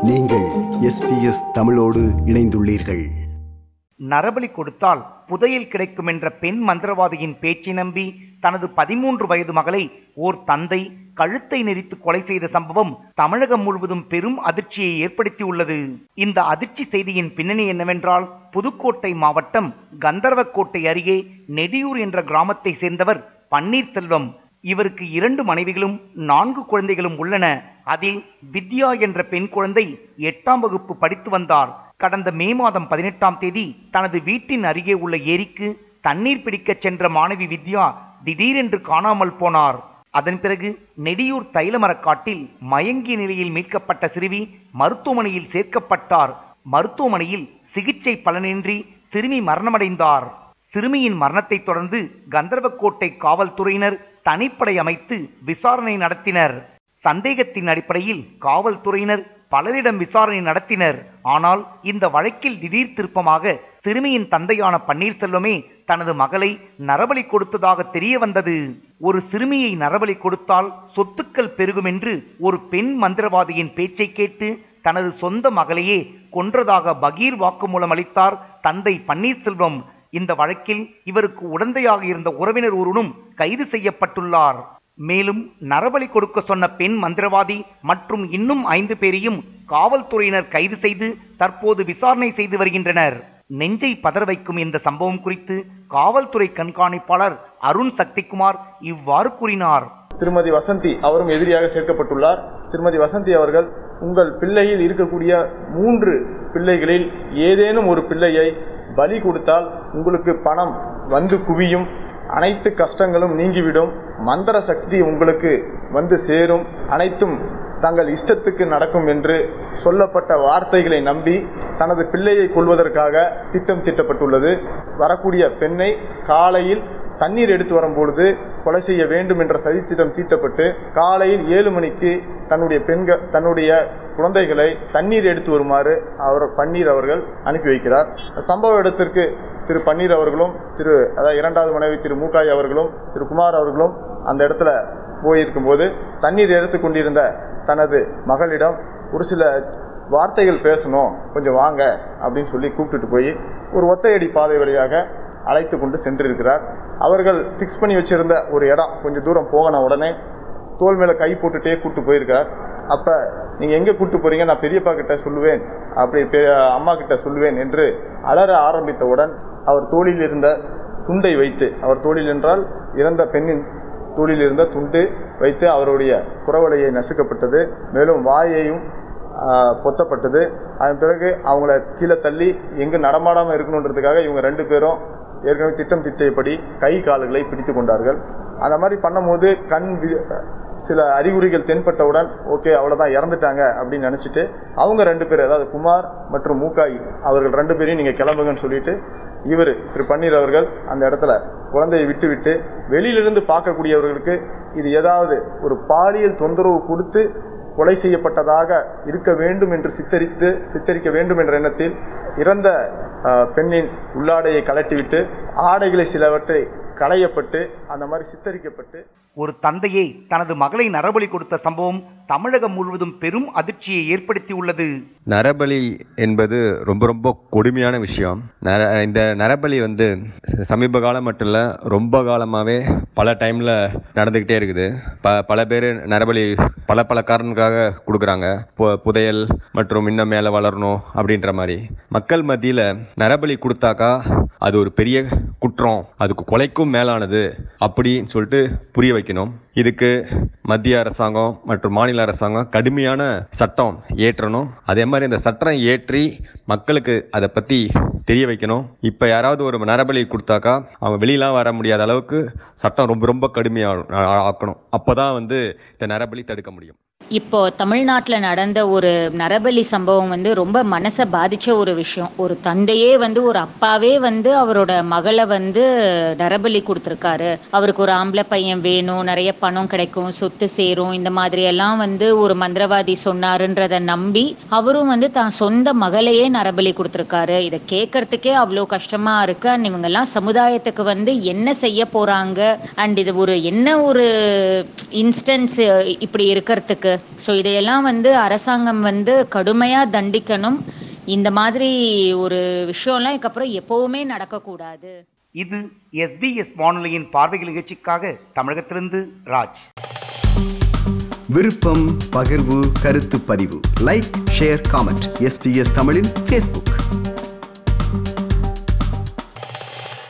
நீங்கள் எஸ்பிஎஸ் தமிழோடு இணைந்துள்ளீர்கள் நரபலி கொடுத்தால் புதையல் கிடைக்கும் என்ற பெண் மந்திரவாதியின் பேச்சை நம்பி தனது பதிமூன்று வயது மகளை ஓர் தந்தை கழுத்தை நெரித்து கொலை செய்த சம்பவம் தமிழகம் முழுவதும் பெரும் அதிர்ச்சியை ஏற்படுத்தியுள்ளது இந்த அதிர்ச்சி செய்தியின் பின்னணி என்னவென்றால் புதுக்கோட்டை மாவட்டம் கந்தர்வக்கோட்டை அருகே நெடியூர் என்ற கிராமத்தை சேர்ந்தவர் பன்னீர்செல்வம் இவருக்கு இரண்டு மனைவிகளும் நான்கு குழந்தைகளும் உள்ளன அதில் வித்யா என்ற பெண் குழந்தை எட்டாம் வகுப்பு படித்து வந்தார் கடந்த மே மாதம் பதினெட்டாம் தேதி தனது வீட்டின் அருகே உள்ள ஏரிக்கு தண்ணீர் பிடிக்கச் சென்ற மாணவி வித்யா திடீரென்று காணாமல் போனார் அதன் பிறகு நெடியூர் தைலமரக்காட்டில் மயங்கிய நிலையில் மீட்கப்பட்ட சிறுமி மருத்துவமனையில் சேர்க்கப்பட்டார் மருத்துவமனையில் சிகிச்சை பலனின்றி சிறுமி மரணமடைந்தார் சிறுமியின் மரணத்தைத் தொடர்ந்து கந்தர்வக்கோட்டை காவல்துறையினர் தனிப்படை அமைத்து விசாரணை நடத்தினர் சந்தேகத்தின் அடிப்படையில் காவல்துறையினர் பலரிடம் விசாரணை நடத்தினர் ஆனால் இந்த வழக்கில் திடீர் திருப்பமாக சிறுமியின் தந்தையான பன்னீர்செல்வமே தனது மகளை நரபலி கொடுத்ததாக தெரிய வந்தது ஒரு சிறுமியை நரபலி கொடுத்தால் சொத்துக்கள் பெருகும் என்று ஒரு பெண் மந்திரவாதியின் பேச்சை கேட்டு தனது சொந்த மகளையே கொன்றதாக பகீர் வாக்குமூலம் அளித்தார் தந்தை பன்னீர்செல்வம் இந்த வழக்கில் இவருக்கு உடந்தையாக இருந்த உறவினர் ஒருவனும் கைது செய்யப்பட்டுள்ளார் மேலும் நரபலி கொடுக்க சொன்ன பெண் மந்திரவாதி மற்றும் இன்னும் ஐந்து பேரையும் காவல்துறையினர் கைது செய்து தற்போது விசாரணை செய்து வருகின்றனர் நெஞ்சை பதற வைக்கும் இந்த சம்பவம் குறித்து காவல்துறை கண்காணிப்பாளர் அருண் சக்திகுமார் இவ்வாறு கூறினார் திருமதி வசந்தி அவரும் எதிரியாக சேர்க்கப்பட்டுள்ளார் திருமதி வசந்தி அவர்கள் உங்கள் பிள்ளையில் இருக்கக்கூடிய மூன்று பிள்ளைகளில் ஏதேனும் ஒரு பிள்ளையை பலி கொடுத்தால் உங்களுக்கு பணம் வந்து குவியும் அனைத்து கஷ்டங்களும் நீங்கிவிடும் மந்திர சக்தி உங்களுக்கு வந்து சேரும் அனைத்தும் தங்கள் இஷ்டத்துக்கு நடக்கும் என்று சொல்லப்பட்ட வார்த்தைகளை நம்பி தனது பிள்ளையை கொள்வதற்காக திட்டம் தீட்டப்பட்டுள்ளது வரக்கூடிய பெண்ணை காலையில் தண்ணீர் எடுத்து வரும்பொழுது கொலை செய்ய வேண்டும் என்ற சதித்திட்டம் தீட்டப்பட்டு காலையில் ஏழு மணிக்கு தன்னுடைய பெண்கள் தன்னுடைய குழந்தைகளை தண்ணீர் எடுத்து வருமாறு அவர் பன்னீர் அவர்கள் அனுப்பி வைக்கிறார் சம்பவ இடத்திற்கு திரு பன்னீர் அவர்களும் திரு அதாவது இரண்டாவது மனைவி திரு மூக்காய் அவர்களும் திரு குமார் அவர்களும் அந்த இடத்துல போயிருக்கும்போது தண்ணீர் எடுத்து கொண்டிருந்த தனது மகளிடம் ஒரு சில வார்த்தைகள் பேசணும் கொஞ்சம் வாங்க அப்படின்னு சொல்லி கூப்பிட்டுட்டு போய் ஒரு ஒத்தையடி பாதை வழியாக அழைத்து கொண்டு சென்றிருக்கிறார் அவர்கள் ஃபிக்ஸ் பண்ணி வச்சிருந்த ஒரு இடம் கொஞ்சம் தூரம் போகின உடனே தோல் மேலே கை போட்டுட்டே கூப்பிட்டு போயிருக்கார் அப்போ நீங்கள் எங்கே கூப்பிட்டு போகிறீங்க நான் பெரியப்பா கிட்ட சொல்லுவேன் அப்படி பெ அம்மா கிட்ட சொல்லுவேன் என்று அலற ஆரம்பித்தவுடன் அவர் தோளில் இருந்த துண்டை வைத்து அவர் தோளில் என்றால் இறந்த பெண்ணின் தோளில் இருந்த துண்டு வைத்து அவருடைய குறவலையை நசுக்கப்பட்டது மேலும் வாயையும் ஆஹ், பொத்தப்பட்டது அதன் பிறகு அவங்கள கீழே தள்ளி எங்கு நடமாடாமல் இருக்கணுன்றதுக்காக இவங்க ரெண்டு பேரும் ஏற்கனவே திட்டம் திட்டியபடி கை கால்களை பிடித்து கொண்டார்கள் அந்த மாதிரி பண்ணும்போது கண் வி- சில அறிகுறிகள் தென்பட்டவுடன் ஓகே அவ்வளோதான் இறந்துட்டாங்க அப்படின்னு நினச்சிட்டு அவங்க ரெண்டு பேர் அதாவது குமார் மற்றும் மூக்காய் அவர்கள் ரெண்டு பேரையும் நீங்கள் கிளம்புங்கன்னு சொல்லிட்டு இவர் திரு பன்னீர் அவர்கள் அந்த இடத்துல குழந்தையை விட்டு விட்டு வெளியிலிருந்து பார்க்கக்கூடியவர்களுக்கு இது ஏதாவது ஒரு பாலியல் தொந்தரவு கொடுத்து கொலை செய்யப்பட்டதாக இருக்க வேண்டும் என்று சித்தரித்து சித்தரிக்க வேண்டும் என்ற எண்ணத்தில் இறந்த ஆஹ், பெண்ணின் உள்ளாடையை கலட்டிவிட்டு ஆடைகளை சிலவற்றை களையப்பட்டு அந்த மாதிரி சித்தரிக்கப்பட்டு ஒரு தந்தையே தனது மகளை நரபலி கொடுத்த சம்பவம் தமிழகம் முழுவதும் பெரும் அதிர்ச்சியை ஏற்படுத்தியுள்ளது நரபலி என்பது ரொம்ப ரொம்ப கொடுமையான விஷயம் நர இந்த நரபலி வந்து சமீப காலம் மட்டும் இல்லை ரொம்ப காலமாகவே பல டைமில் நடந்துக்கிட்டே இருக்குது ப பல பேர் நரபலி பல பல காரணங்களுக்காக கொடுக்குறாங்க பு புதையல் மற்றும் இன்னும் மேலே வளரணும் அப்படின்ற மாதிரி மக்கள் மத்தியில் நரபலி கொடுத்தாக்கா அது ஒரு பெரிய குற்றம் அதுக்கு கொலைக்கும் மேலானது அப்படின்னு சொல்லிட்டு புரிய வைக்கணும் இதுக்கு மத்திய அரசாங்கம் மற்றும் மாநில அரசாங்கம் கடுமையான சட்டம் ஏற்றணும் அதே மாதிரி இந்த சட்டம் ஏற்றி மக்களுக்கு அதை பற்றி தெரிய வைக்கணும் இப்போ யாராவது ஒரு நரபலி கொடுத்தாக்கா அவங்க வெளியெலாம் வர முடியாத அளவுக்கு சட்டம் ரொம்ப ரொம்ப கடுமையாக ஆக்கணும் அப்போ தான் வந்து இந்த நரபலி தடுக்க முடியும் இப்போ தமிழ்நாட்டில் நடந்த ஒரு நரபலி சம்பவம் வந்து ரொம்ப மனசை பாதிச்ச ஒரு விஷயம் ஒரு தந்தையே வந்து ஒரு அப்பாவே வந்து அவரோட மகளை வந்து நரபலி கொடுத்துருக்காரு அவருக்கு ஒரு ஆம்பளை பையன் வேணும் நிறைய பணம் கிடைக்கும் சொத்து சேரும் இந்த மாதிரி எல்லாம் வந்து ஒரு மந்திரவாதி சொன்னாருன்றத நம்பி அவரும் வந்து தான் சொந்த மகளையே நரபலி கொடுத்துருக்காரு இதை கேட்கறதுக்கே அவ்வளோ கஷ்டமா இருக்கு அண்ட் இவங்கெல்லாம் சமுதாயத்துக்கு வந்து என்ன செய்ய போறாங்க அண்ட் இது ஒரு என்ன ஒரு இன்ஸ்டன்ஸ் இப்படி இருக்கிறதுக்கு ஸோ இதையெல்லாம் வந்து அரசாங்கம் வந்து கடுமையாக தண்டிக்கணும் இந்த மாதிரி ஒரு விஷயம்லாம் இதுக்கப்புறம் எப்போவுமே நடக்கக்கூடாது இது எஸ்பிஎஸ் வானொலியின் பார்வைகள் நிகழ்ச்சிக்காக தமிழகத்திலிருந்து ராஜ் விருப்பம் பகிர்வு கருத்து பதிவு லைக் ஷேர் காமெண்ட் எஸ்பிஎஸ் தமிழின் ஃபேஸ்புக்